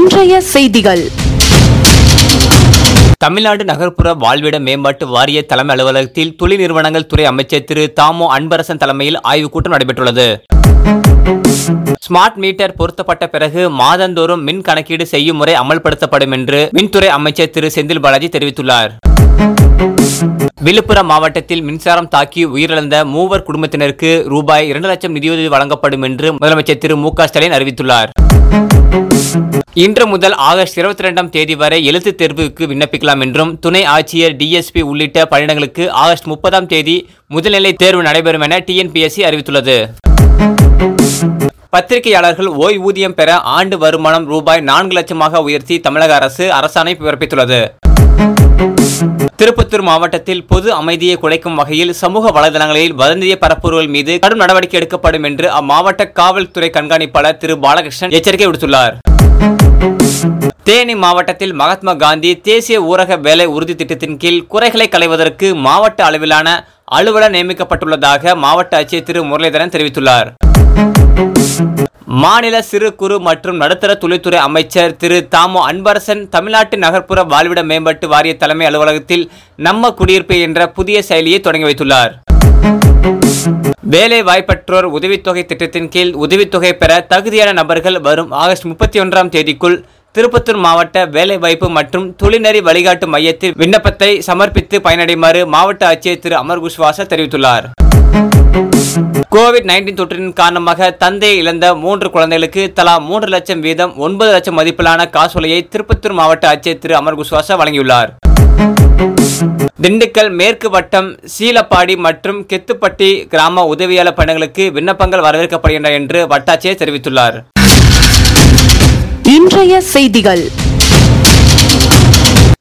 இன்றைய செய்திகள் தமிழ்நாடு நகர்ப்புற வாழ்விட மேம்பாட்டு வாரிய தலைமை அலுவலகத்தில் தொழில் நிறுவனங்கள் துறை அமைச்சர் திரு தாமோ அன்பரசன் தலைமையில் ஆய்வுக் கூட்டம் நடைபெற்றுள்ளது ஸ்மார்ட் மீட்டர் பொருத்தப்பட்ட பிறகு மாதந்தோறும் மின் கணக்கீடு செய்யும் முறை அமல்படுத்தப்படும் என்று மின்துறை அமைச்சர் திரு செந்தில் பாலாஜி தெரிவித்துள்ளார் விழுப்புரம் மாவட்டத்தில் மின்சாரம் தாக்கி உயிரிழந்த மூவர் குடும்பத்தினருக்கு ரூபாய் இரண்டு லட்சம் நிதியுதவி வழங்கப்படும் என்று முதலமைச்சர் திரு மு க ஸ்டாலின் அறிவித்துள்ளார் இன்று முதல் ஆகஸ்ட் இருபத்தி ரெண்டாம் தேதி வரை எழுத்துத் தேர்வுக்கு விண்ணப்பிக்கலாம் என்றும் துணை ஆட்சியர் டிஎஸ்பி உள்ளிட்ட பணியிடங்களுக்கு ஆகஸ்ட் முப்பதாம் தேதி முதல்நிலை தேர்வு நடைபெறும் என டிஎன்பிஎஸ்சி அறிவித்துள்ளது பத்திரிகையாளர்கள் ஓய்வூதியம் பெற ஆண்டு வருமானம் ரூபாய் நான்கு லட்சமாக உயர்த்தி தமிழக அரசு அரசாணை பிறப்பித்துள்ளது திருப்பத்தூர் மாவட்டத்தில் பொது அமைதியை குலைக்கும் வகையில் சமூக வலைதளங்களில் வதந்தியை பரப்புவர்கள் மீது கடும் நடவடிக்கை எடுக்கப்படும் என்று அம்மாவட்ட காவல்துறை கண்காணிப்பாளர் திரு பாலகிருஷ்ணன் எச்சரிக்கை விடுத்துள்ளார் தேனி மாவட்டத்தில் மகாத்மா காந்தி தேசிய ஊரக வேலை உறுதி திட்டத்தின் கீழ் குறைகளை களைவதற்கு மாவட்ட அளவிலான அலுவலர் நியமிக்கப்பட்டுள்ளதாக மாவட்ட ஆட்சியர் திரு முரளிதரன் தெரிவித்துள்ளார் மாநில சிறு குறு மற்றும் நடுத்தர தொழில்துறை அமைச்சர் திரு தாமோ அன்பரசன் தமிழ்நாட்டு நகர்ப்புற வாழ்விட மேம்பாட்டு வாரிய தலைமை அலுவலகத்தில் நம்ம குடியிருப்பு என்ற புதிய செயலியை தொடங்கி வைத்துள்ளார் வேலை வாய்ப்பற்றோர் உதவித்தொகை திட்டத்தின் கீழ் உதவித்தொகை பெற தகுதியான நபர்கள் வரும் ஆகஸ்ட் முப்பத்தி ஒன்றாம் தேதிக்குள் திருப்பத்தூர் மாவட்ட வேலைவாய்ப்பு மற்றும் தொழில்நெறி வழிகாட்டு மையத்தில் விண்ணப்பத்தை சமர்ப்பித்து பயனடையுமாறு மாவட்ட ஆட்சியர் திரு அமர் குஷ்வாசா தெரிவித்துள்ளார் கோவிட் நைன்டீன் தொற்றின் காரணமாக தந்தையை இழந்த மூன்று குழந்தைகளுக்கு தலா மூன்று லட்சம் வீதம் ஒன்பது லட்சம் மதிப்பிலான காசோலையை திருப்பத்தூர் மாவட்ட ஆட்சியர் திரு அமர் குஷ்வாசா வழங்கியுள்ளார் திண்டுக்கல் மேற்கு வட்டம் சீலப்பாடி மற்றும் கெத்துப்பட்டி கிராம உதவியாளர் பணிகளுக்கு விண்ணப்பங்கள் வரவேற்கப்படுகின்றன என்று வட்டாட்சியர் தெரிவித்துள்ளார் இன்றைய செய்திகள்